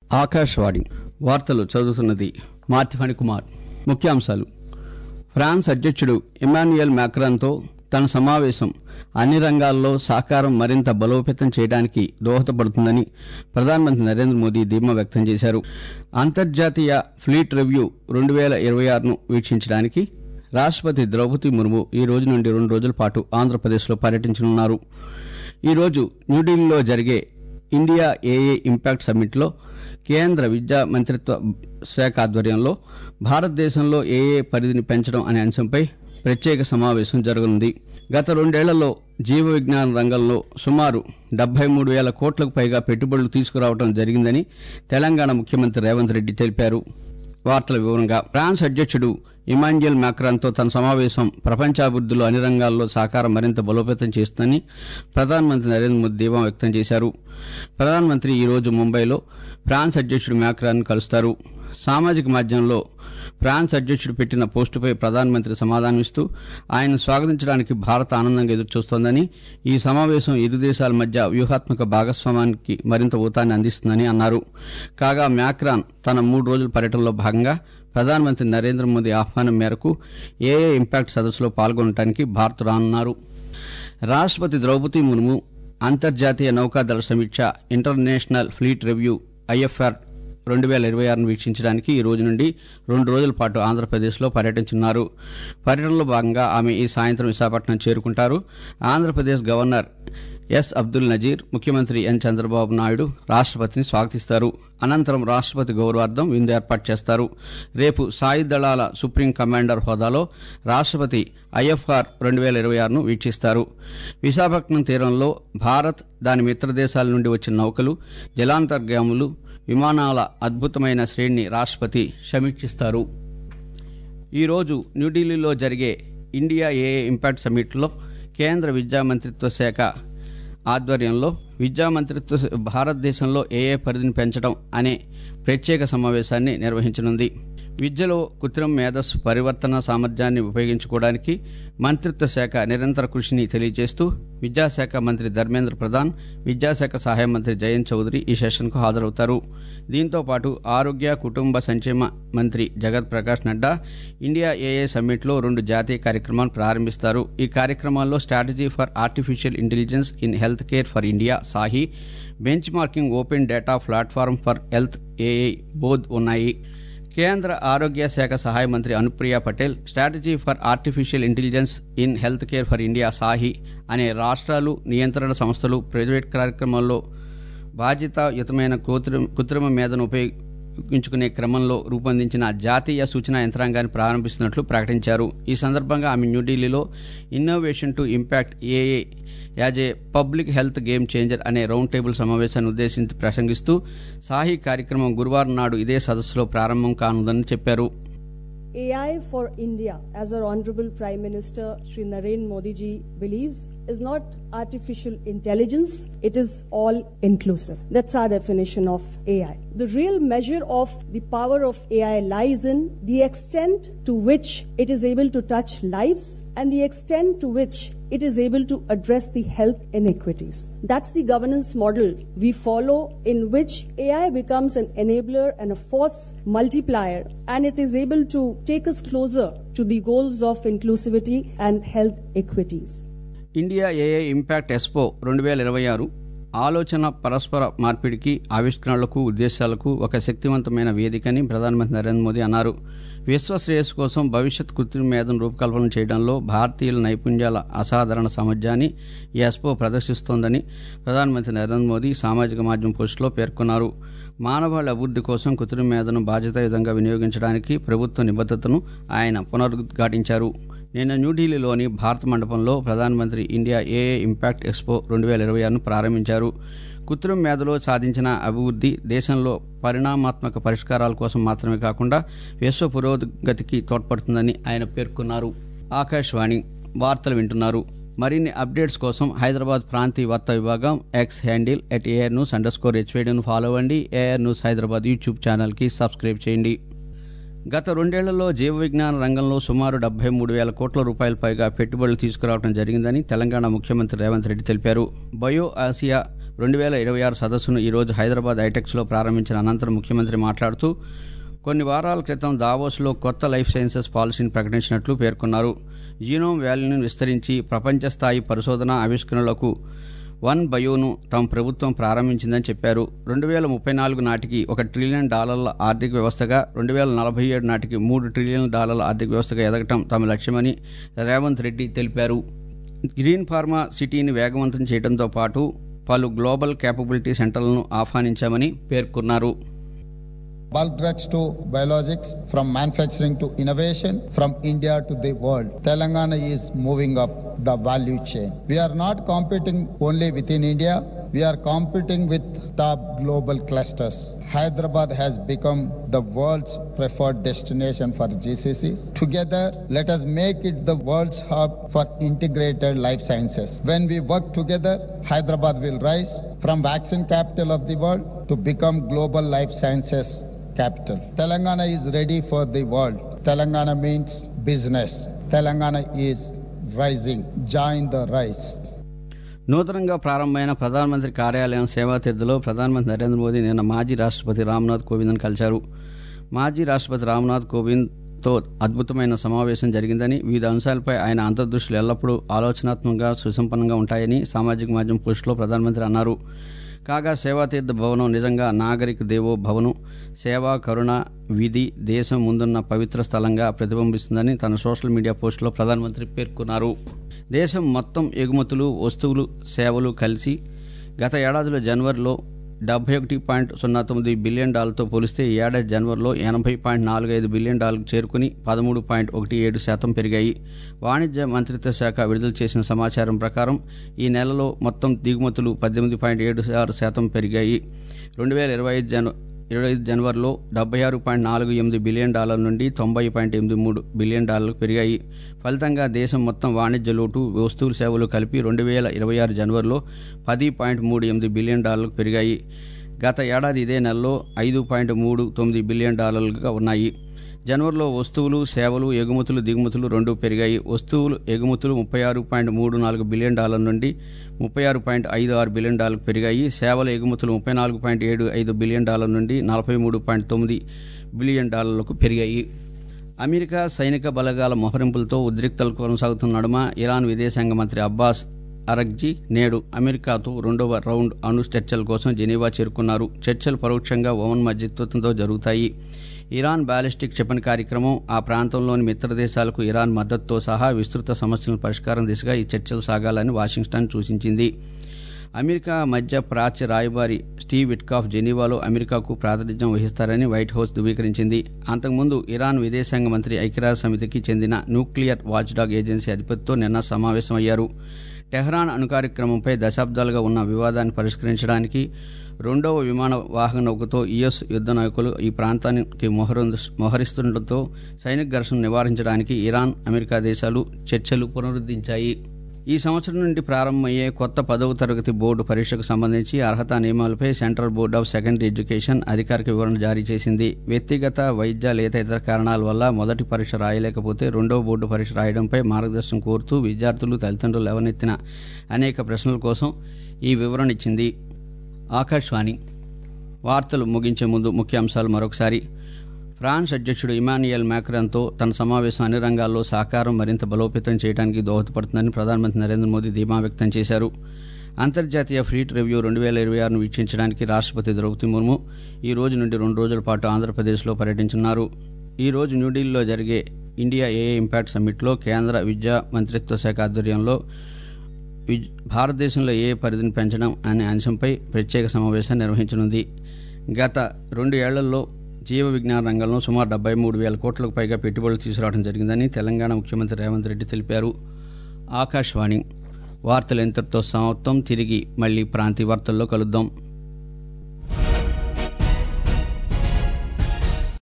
ఆకాశవాణి వార్తలు చదువుతున్నది మార్తిఫణి కుమార్ ముఖ్యాంశాలు ఫ్రాన్స్ అధ్యక్షుడు ఇమాన్యుయల్ మ్యాక్రాన్తో తన సమావేశం అన్ని రంగాల్లో సహకారం మరింత బలోపేతం చేయడానికి దోహదపడుతుందని ప్రధానమంత్రి నరేంద్ర మోదీ ధీమా వ్యక్తం చేశారు అంతర్జాతీయ ఫ్లీట్ రివ్యూ రెండు వేల ఇరవై ఆరును వీక్షించడానికి రాష్ట్రపతి ద్రౌపది ముర్ము ఈ రోజు నుండి రెండు రోజుల పాటు ఆంధ్రప్రదేశ్లో పర్యటించనున్నారు ఈ రోజు న్యూఢిల్లీలో జరిగే ఇండియా ఏఏ ఇంపాక్ట్ సమ్మిట్లో కేంద్ర విద్యా మంత్రిత్వ శాఖ ఆధ్వర్యంలో భారతదేశంలో ఏఏ పరిధిని పెంచడం అనే అంశంపై ప్రత్యేక సమావేశం జరగనుంది గత రెండేళ్లలో జీవ విజ్ఞాన రంగంలో సుమారు డెబ్బై మూడు వేల కోట్లకు పైగా పెట్టుబడులు తీసుకురావడం జరిగిందని తెలంగాణ ముఖ్యమంత్రి రేవంత్ రెడ్డి తెలిపారు వార్తల వివరంగా ఫ్రాన్స్ అధ్యక్షుడు ఇమాన్యుయల్ మ్యాక్రాన్తో తన సమావేశం ప్రపంచాభివృద్ధిలో అన్ని రంగాల్లో సహకారం మరింత బలోపేతం చేస్తుందని ప్రధానమంత్రి నరేంద్ర మోదీ ధీమా వ్యక్తం చేశారు ప్రధానమంత్రి ఈ రోజు ముంబైలో ఫ్రాన్స్ అధ్యక్షుడు మ్యాక్రాన్ కలుస్తారు సామాజిక మాధ్యమంలో ఫ్రాన్స్ అధ్యక్షుడు పెట్టిన పోస్టుపై ప్రధానమంత్రి సమాధానమిస్తూ ఆయన స్వాగతించడానికి భారత్ ఆనందంగా ఎదురుచూస్తోందని ఈ సమావేశం ఇరు దేశాల మధ్య వ్యూహాత్మక భాగస్వామ్యానికి మరింత ఊతాన్ని అందిస్తుందని అన్నారు కాగా మ్యాక్రాన్ తన మూడు రోజుల పర్యటనలో భాగంగా ప్రధానమంత్రి నరేంద్ర మోదీ ఆహ్వానం మేరకు ఏఏ ఇంపాక్ట్ సదస్సులో పాల్గొనడానికి భారత్ రానున్నారు రాష్ట్రపతి ద్రౌపది ముర్ము అంతర్జాతీయ నౌకాదళ సమీక్ష ఇంటర్నేషనల్ ఫ్లీట్ రివ్యూ ఐఎఫ్ఆర్ రెండు వేల ఇరవై ఆరును వీక్షించడానికి ఈ రోజు నుండి రెండు రోజుల పాటు ఆంధ్రప్రదేశ్లో పర్యటించున్నారు పర్యటనలో భాగంగా ఆమె ఈ సాయంత్రం విశాఖపట్నం చేరుకుంటారు ఆంధ్రప్రదేశ్ గవర్నర్ ఎస్ అబ్దుల్ నజీర్ ముఖ్యమంత్రి ఎన్ చంద్రబాబు నాయుడు రాష్ట్రపతిని స్వాగతిస్తారు అనంతరం రాష్ట్రపతి గౌరవార్థం విందు ఏర్పాటు చేస్తారు రేపు సాయుధ దళాల సుప్రీం కమాండర్ హోదాలో రాష్ట్రపతి ఐఎఫ్ఆర్ రెండు వేల ఇరవై ఆరును వీక్షిస్తారు విశాఖపట్నం తీరంలో భారత్ దాని మిత్ర దేశాల నుండి వచ్చిన నౌకలు జలాంతర్గాములు విమానాల అద్భుతమైన శ్రేణిని రాష్ట్రపతి సమీక్షిస్తారు ఈరోజు న్యూఢిల్లీలో జరిగే ఇండియా ఏఏ ఇంపాక్ట్ సమ్మిట్లో కేంద్ర విద్యా మంత్రిత్వ శాఖ ఆధ్వర్యంలో విద్యా మంత్రిత్వ భారతదేశంలో ఏఏ పరిధిని పెంచడం అనే ప్రత్యేక సమావేశాన్ని నిర్వహించనుంది విద్యలో కృత్రిమ మేధస్సు పరివర్తన సామర్థ్యాన్ని ఉపయోగించుకోవడానికి మంత్రిత్వ శాఖ నిరంతర కృషిని తెలియజేస్తూ విద్యాశాఖ మంత్రి ధర్మేంద్ర ప్రధాన్ విద్యాశాఖ సహాయ మంత్రి జయంత్ చౌదరి ఈ సెషన్కు హాజరవుతారు దీంతో పాటు ఆరోగ్య కుటుంబ సంక్షేమ మంత్రి జగత్ ప్రకాష్ నడ్డా ఇండియా ఏఏ సమ్మిట్లో రెండు జాతీయ కార్యక్రమాలు ప్రారంభిస్తారు ఈ కార్యక్రమాల్లో strategy for artificial intelligence in health care for India SAHI benchmarking open data platform for health AI BODH ఉన్నాయి కేంద్ర ఆరోగ్య శాఖ సహాయ మంత్రి Anupriya Patel strategy for artificial intelligence in health care for India SAHI అనే రాష్ట్రాలు నియంత్రణ సంస్థలు ప్రైవేట్ కార్యక్రమాల్లో బాధ్యతాయుతమైన కృత్రిమ కృత్రిమ మేధను ఉపయోగించుకునే క్రమంలో రూపొందించిన జాతీయ సూచనా యంత్రాంగాన్ని ప్రారంభిస్తున్నట్లు ప్రకటించారు ఈ సందర్భంగా ఆమె న్యూఢిల్లీలో innovation to impact AI as a public health game changer అనే రౌండ్ టేబుల్ సమావేశాన్ని ఉద్దేశించి ప్రసంగిస్తూ సాహి కార్యక్రమం గురువారం నాడు ఇదే సదస్సులో ప్రారంభం కానుందని చెప్పారు AI for India, as our Honorable Prime Minister Sri Narendra Modi ji believes, is not artificial intelligence, it is all inclusive. That's our definition of AI. The real measure of the power of AI lies in the extent to which it is able to touch lives and the extent to which it is able to address the health inequities. That's the governance model we follow in which AI becomes an enabler and a force multiplier and it is able to take us closer to the goals of inclusivity and health equities. India AI impact expo రెండు వేల ఇరవై ఆరు ఆలోచన పరస్పర మార్పిడికి ఆవిష్కరణలకు ఉద్దేశాలకు ఒక శక్తివంతమైన వేదికని ప్రధానమంత్రి నరేంద్ర మోదీ అన్నారు విశ్వ శ్రేయస్సు కోసం భవిష్యత్ కృత్రిమ మేధను రూపకల్పన చేయడంలో భారతీయుల నైపుణ్యాల అసాధారణ సామర్థ్యాన్ని ఈ ఎస్పో ప్రదర్శిస్తోందని ప్రధానమంత్రి నరేంద్ర మోదీ సామాజిక మాధ్యమం పోస్టులో పేర్కొన్నారు మానవాళి అభివృద్ధి కోసం కృత్రిమ మేధను బాధ్యతాయుతంగా వినియోగించడానికి ప్రభుత్వ నిబద్ధతను ఆయన పునరుద్ఘాటించారు నిన్న న్యూఢిల్లీలోని భారత మండపంలో ప్రధానమంత్రి ఇండియా ఏఏ ఇంపాక్ట్ ఎక్స్పో రెండు వేల ఇరవై ఆరును ప్రారంభించారు కృత్రిమ మేధలో సాధించిన అభివృద్ధి దేశంలో పరిణామాత్మక పరిష్కారాల కోసం మాత్రమే కాకుండా విశ్వ పురోగతికి తోడ్పడుతుందని ఆయన పేర్కొన్నారు ఆకాశవాణి వార్తలు వింటున్నారు మరిన్ని అప్డేట్స్ కోసం హైదరాబాద్ ప్రాంతీయ వార్తా విభాగం X handle at AIR news under score హెచ్వేడిను ఫాలో అవ్వండి ఏఆర్ న్యూస్ హైదరాబాద్ యూట్యూబ్ ఛానల్కి సబ్స్క్రైబ్ చేయండి గత రెండేళ్లలో జీవ విజ్ఞాన రంగంలో సుమారు డెబ్బై మూడు వేల కోట్ల రూపాయల పైగా పెట్టుబడులు తీసుకురావడం జరిగిందని తెలంగాణ ముఖ్యమంత్రి రేవంత్ రెడ్డి తెలిపారు బయో ఆసియా రెండు వేల ఇరవై ఆరు సదస్సును ఈరోజు హైదరాబాద్ ఐటెక్స్లో ప్రారంభించిన అనంతరం ముఖ్యమంత్రి మాట్లాడుతూ కొన్ని వారాల క్రితం దావోస్లో కొత్త లైఫ్ సైన్సెస్ పాలసీని ప్రకటించినట్లు పేర్కొన్నారు జీనోమ్ వ్యాలీని విస్తరించి ప్రపంచ స్థాయి పరిశోధన ఆవిష్కరణలకు వన్ బయోను తమ ప్రభుత్వం ప్రారంభించిందని చెప్పారు రెండు వేల ముప్పై నాలుగు నాటికి ఒక ట్రిలియన్ డాలర్ల ఆర్థిక వ్యవస్థగా రెండు వేల నలభై ఏడు నాటికి మూడు ట్రిలియన్ డాలర్ల ఆర్థిక వ్యవస్థగా ఎదగటం తమ లక్ష్యమని రేవంత్ రెడ్డి తెలిపారు గ్రీన్ ఫార్మా సిటీని వేగవంతం చేయడంతో పాటు పలు గ్లోబల్ కేపబిలిటీ సెంటర్లను ఆహ్వానించామని పేర్కొన్నారు bulk drugs to biologics, from manufacturing to innovation, from India to the world. Telangana is moving up the value chain. We are not competing only within India, we are competing with top global clusters. Hyderabad has become the world's preferred destination for GCCs. Together, let us make it the world's hub for integrated life sciences. When we work together, Hyderabad will rise from vaccine capital of the world to become global life sciences capital. Telangana is ready for the world. Telangana means business. Telangana is rising. Join the rise. నూతనంగా ప్రారంభమైన ప్రధానమంత్రి కార్యాలయం సేవాతీర్థలో ప్రధానమంత్రి నరేంద్ర మోదీ నిన్న మాజీ రాష్ట్రపతి రామ్నాథ్ కోవింద్ను కలిశారు మాజీ రాష్ట్రపతి రామ్నాథ్ కోవింద్తో అద్భుతమైన సమావేశం జరిగిందని వివిధ అంశాలపై ఆయన అంతర్దృష్టిలు ఎల్లప్పుడూ ఆలోచనాత్మకంగా సుసంపన్నంగా ఉంటాయని సామాజిక మాధ్యమం పోస్టులో ప్రధానమంత్రి అన్నారు కాగా సేవాతీర్థ భవనం నిజంగా నాగరిక దేవో భవనం సేవా కరుణ విధి దేశం ముందున్న పవిత్ర స్థలంగా ప్రతిబింబిస్తుందని తన సోషల్ మీడియా పోస్టులో ప్రధానమంత్రి పేర్కొన్నారు దేశం మొత్తం ఎగుమతులు వస్తువులు సేవలు కలిసి గత ఏడాదిలో జనవరిలో డెబ్బై ఒకటి పాయింట్ సున్నా తొమ్మిది బిలియన్ డాలర్తో పోలిస్తే ఈ ఏడాది జనవరిలో ఎనభై పాయింట్ నాలుగు ఐదు బిలియన్ డాలర్కు చేరుకుని పదమూడు పాయింట్ ఒకటి ఏడు శాతం పెరిగాయి వాణిజ్య మంత్రిత్వ శాఖ విడుదల చేసిన సమాచారం ప్రకారం ఈ నెలలో మొత్తం దిగుమతులు పద్దెనిమిది పాయింట్ ఏడు ఆరు శాతం పెరిగాయి రెండు వేల ఇరవై ఐదు జన ఇరవై ఐదు జనవరిలో డెబ్బై ఆరు పాయింట్ నాలుగు ఎనిమిది బిలియన్ డాలర్ల నుండి తొంభై పాయింట్ ఎనిమిది మూడు బిలియన్ డాలర్లకు పెరిగాయి ఫలితంగా దేశం మొత్తం వాణిజ్య లోటు వస్తువులు సేవలు కలిపి రెండు వేల ఇరవై ఆరు జనవరిలో పది పాయింట్ మూడు ఎనిమిది బిలియన్ డాలర్లకు పెరిగాయి గత ఏడాది ఇదే నెలలో ఐదు పాయింట్ మూడు తొమ్మిది బిలియన్ డాలర్లుగా ఉన్నాయి జనవరిలో వస్తువులు సేవలు ఎగుమతులు దిగుమతులు రెండు పెరిగాయి వస్తువులు ఎగుమతులు ముప్పై ఆరు పాయింట్ మూడు నాలుగు బిలియన్ డాలర్ నుండి ముప్పై ఆరు పాయింట్ ఐదు ఆరు బిలియన్ డాలర్కు పెరిగాయి సేవల ఎగుమతులు ముప్పై నాలుగు పాయింట్ ఏడు ఐదు బిలియన్ డాలర్ నుండి నలభై మూడు పాయింట్ తొమ్మిది బిలియన్ డాలర్లకు పెరిగాయి అమెరికా సైనిక బలగాల మోహరింపులతో ఉద్రిక్తలు కొనసాగుతున్న నడుమ ఇరాన్ విదేశాంగ మంత్రి అబ్బాస్ అరగ్జీ నేడు అమెరికాతో రెండవ రౌండ్ అణు చర్చల కోసం జెనీవా చేరుకున్నారు చర్చలు పరోక్షంగా ఓమన్ మధ్యత్వంతో జరుగుతాయి ఇరాన్ బ్యాలిస్టిక్ క్షిపణి కార్యక్రమం ఆ ప్రాంతంలోని మిత్ర దేశాలకు ఇరాన్ మద్దతుతో సహా విస్తృత సమస్యల పరిష్కారం దిశగా ఈ చర్చలు సాగాలని వాషింగ్టన్ సూచించింది అమెరికా మధ్య ప్రాచ్య రాయబారి స్టీవ్ విట్కాఫ్ జెనీవాలో అమెరికాకు ప్రాతినిధ్యం వహిస్తారని వైట్ హౌస్ ధృవీకరించింది అంతకుముందు ఇరాన్ విదేశాంగ మంత్రి ఐక్యరాజ్య సమితికి చెందిన న్యూక్లియర్ వాచ్డాగ్ ఏజెన్సీ అధిపతితో నిన్న సమావేశమయ్యారు టెహ్రాన్ అణు కార్యక్రమంపై దశాబ్దాలుగా ఉన్న వివాదాన్ని పరిష్కరించడానికి రెండవ విమాన వాహక నౌకతో యుఎస్ యుద్ద నాయకులు ఈ ప్రాంతానికి మోహరిస్తుండటంతో సైనిక ఘర్షణ నివారించడానికి ఇరాన్ అమెరికా దేశాలు చర్చలు పునరుద్దరించాయి ఈ సంవత్సరం నుండి ప్రారంభమయ్యే కొత్త పదవ తరగతి బోర్డు పరీక్షకు సంబంధించి అర్హతా నియమాలపై central board of secondary education అధికారిక వివరణ జారీ చేసింది వ్యక్తిగత వైద్య లేదా ఇతర కారణాల వల్ల మొదటి పరీక్ష రాయలేకపోతే రెండవ బోర్డు పరీక్ష రాయడంపై మార్గదర్శనం కోరుతూ విద్యార్థులు తల్లిదండ్రులు లేవనెత్తిన అనేక ప్రశ్నల కోసం ఈ వివరణ ఇచ్చింది ఆకాశవాణి వార్తలు ముగించే ముందు ముఖ్యాంశాలు మరొకసారి ఫ్రాన్స్ అధ్యక్షుడు ఇమానియల్ మ్యాక్రాన్తో తన సమావేశం అన్ని రంగాల్లో సహకారం మరింత బలోపేతం చేయడానికి దోహదపడుతుందని ప్రధానమంత్రి నరేంద్ర మోదీ ధీమా వ్యక్తం చేశారు అంతర్జాతీయ ఫ్లీట్ రివ్యూ రెండు వేల ఇరవై ఆరును వీక్షించడానికి రాష్ట్రపతి ద్రౌపది ముర్ము ఈ రోజు నుండి రెండు రోజుల పాటు ఆంధ్రప్రదేశ్లో పర్యటించున్నారు ఈ రోజు న్యూఢిల్లీలో జరిగే ఇండియా ఏఏ ఇంపాక్ట్ సమ్మిట్లో కేంద్ర విద్యా మంత్రిత్వ శాఖ ఆధ్వర్యంలో భారతదేశంలో ఏ పరిధిని పెంచడం అనే అంశంపై ప్రత్యేక సమావేశం నిర్వహించనుంది గత రెండు ఏళ్లలో జీవ విజ్ఞాన రంగంలో సుమారు డెబ్బై మూడు వేల కోట్లకు పైగా పెట్టుబడులు తీసుకురావడం జరిగిందని తెలంగాణ ముఖ్యమంత్రి రేవంత్ రెడ్డి తెలిపారు ఆకాశవాణి వార్తలు ఇంతటితో సమాప్తం తిరిగి మళ్లీ ప్రాంతీయ వార్తల్లో కలుద్దాం